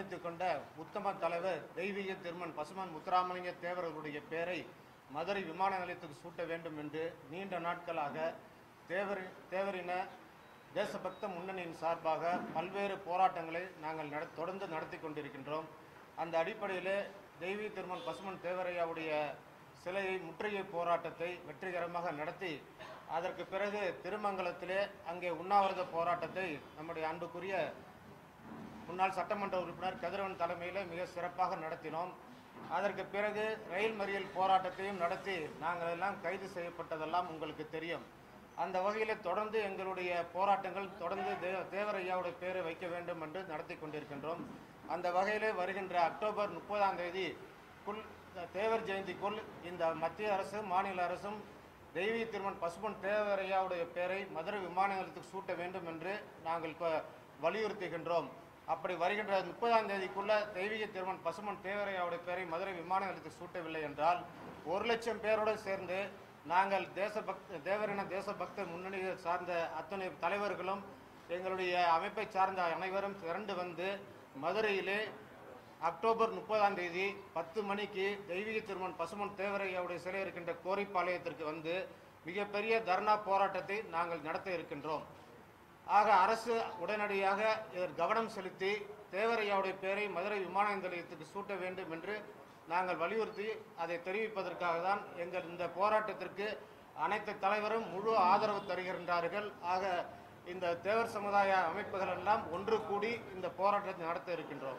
அர்ப்பணித்துக் கொண்ட உத்தம தலைவர் தெய்வீக திருமன் பசுமன் முத்துராமலிங்க தேவர்களுடைய பெயரை மதுரை விமான நிலையத்துக்கு சூட்ட வேண்டும் என்று நீண்ட நாட்களாக தேவர் தேவரின தேசபக்த முன்னணியின் சார்பாக பல்வேறு போராட்டங்களை நாங்கள் நட தொடர்ந்து நடத்தி கொண்டிருக்கின்றோம் அந்த அடிப்படையிலே தெய்வீக திருமன் பசுமன் தேவரையாவுடைய சிலையை முற்றுகை போராட்டத்தை வெற்றிகரமாக நடத்தி அதற்கு பிறகு திருமங்கலத்திலே அங்கே உண்ணாவிரத போராட்டத்தை நம்முடைய அன்புக்குரிய முன்னாள் சட்டமன்ற உறுப்பினர் கதிரவன் தலைமையில் மிக சிறப்பாக நடத்தினோம் அதற்கு பிறகு ரயில் மறியல் போராட்டத்தையும் நடத்தி நாங்கள் எல்லாம் கைது செய்யப்பட்டதெல்லாம் உங்களுக்கு தெரியும் அந்த வகையில் தொடர்ந்து எங்களுடைய போராட்டங்கள் தொடர்ந்து தே தேவரையாவுடைய பேரை வைக்க வேண்டும் என்று நடத்தி கொண்டிருக்கின்றோம் அந்த வகையிலே வருகின்ற அக்டோபர் முப்பதாம் தேதி குள் தேவர் ஜெயந்திக்குள் இந்த மத்திய அரசு மாநில அரசும் தெய்வீக திருமன் பசுமன் தேவரையாவுடைய பெயரை மதுரை விமான நிலையத்துக்கு சூட்ட வேண்டும் என்று நாங்கள் இப்போ வலியுறுத்துகின்றோம் அப்படி வருகின்ற முப்பதாம் தேதிக்குள்ள தெய்வீக திருமன் பசுமன் தேவரையாவுடைய பெயரை மதுரை விமான நிலையத்துக்கு சூட்டவில்லை என்றால் ஒரு லட்சம் பேரோடு சேர்ந்து நாங்கள் தேசபக்த தேவரின தேசபக்த முன்னணியை சார்ந்த அத்தனை தலைவர்களும் எங்களுடைய அமைப்பை சார்ந்த அனைவரும் திரண்டு வந்து மதுரையிலே அக்டோபர் முப்பதாம் தேதி பத்து மணிக்கு தெய்வீக திருமன் பசுமன் தேவரையாவுடைய சிலை இருக்கின்ற கோரிப்பாளையத்திற்கு வந்து மிகப்பெரிய தர்ணா போராட்டத்தை நாங்கள் நடத்த இருக்கின்றோம் ஆக அரசு உடனடியாக இதில் கவனம் செலுத்தி தேவரையாவுடைய பெயரை மதுரை விமான நிலையத்துக்கு சூட்ட வேண்டும் என்று நாங்கள் வலியுறுத்தி அதை தெரிவிப்பதற்காக தான் எங்கள் இந்த போராட்டத்திற்கு அனைத்து தலைவரும் முழு ஆதரவு தருகின்றார்கள் ஆக இந்த தேவர் சமுதாய அமைப்புகள் எல்லாம் ஒன்று கூடி இந்த போராட்டத்தை நடத்த இருக்கின்றோம்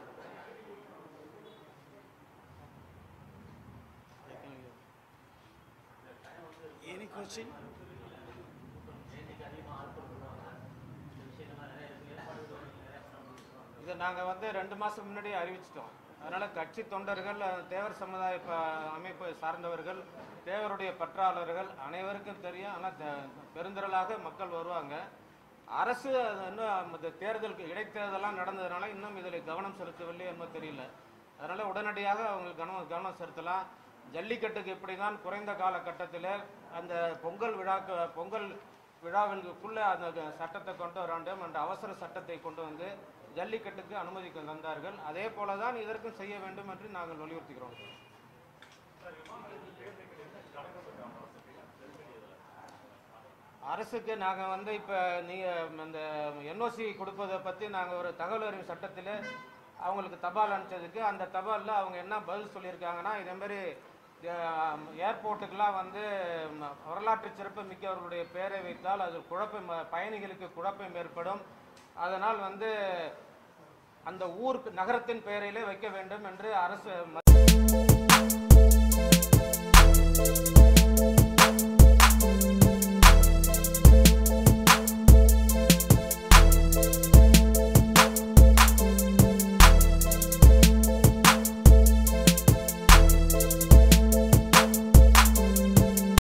Any question? இதை நாங்கள் வந்து ரெண்டு மாதம் முன்னாடி அறிவிச்சிட்டோம் அதனால் கட்சி தொண்டர்கள் அஹ், தேவர் சமுதாய ப- அமைப்பை சார்ந்தவர்கள் தேவருடைய பற்றாளர்கள் அனைவருக்கும் தெரியும் ஆனால் பெருந்திரளாக மக்கள் வருவாங்க அரசு அது இன்னும் இந்த தேர்தலுக்கு இடைத்தேர்தலாம் நடந்ததுனால இன்னும் இதில் கவனம் செலுத்தவில்லை என்பது தெரியல அதனால் உடனடியாக அவங்க கவனம் கவனம் செலுத்தலாம் ஜல்லிக்கட்டுக்கு இப்படி தான் குறைந்த காலகட்டத்தில் அந்த பொங்கல் விழாக்கு பொங்கல் விழாவிற்குள்ளே அந்த சட்டத்தை கொண்டு வர வேண்டும் என்ற அவசர சட்டத்தை கொண்டு வந்து ஜல்லிக்கட்டுக்கு அனுமதி தந்தார்கள் அதே போல தான் இதற்கும் செய்ய வேண்டும் என்று நாங்கள் வலியுறுத்துகிறோம் அரசுக்கு நாங்கள் வந்து இப்போ நீங்கள் அந்த என்ஓசி கொடுப்பதை பற்றி நாங்கள் ஒரு தகவல் அறிவு சட்டத்தில் அவங்களுக்கு தபால் அனுப்பிச்சதுக்கு அந்த தபாலில் அவங்க என்ன பதில் சொல்லியிருக்காங்கன்னா இதேமாரி ஏர்போர்ட்டுக்கெலாம் வந்து ம, வரலாற்று சிறப்பு மிக்கவர்களுடைய பெயரை வைத்தால் அது குழப்பம் பயணிகளுக்கு குழப்பம் ஏற்படும் அதனால் வந்து அந்த ஊர் நகரத்தின் பெயரிலே வைக்க வேண்டும் என்று அரசு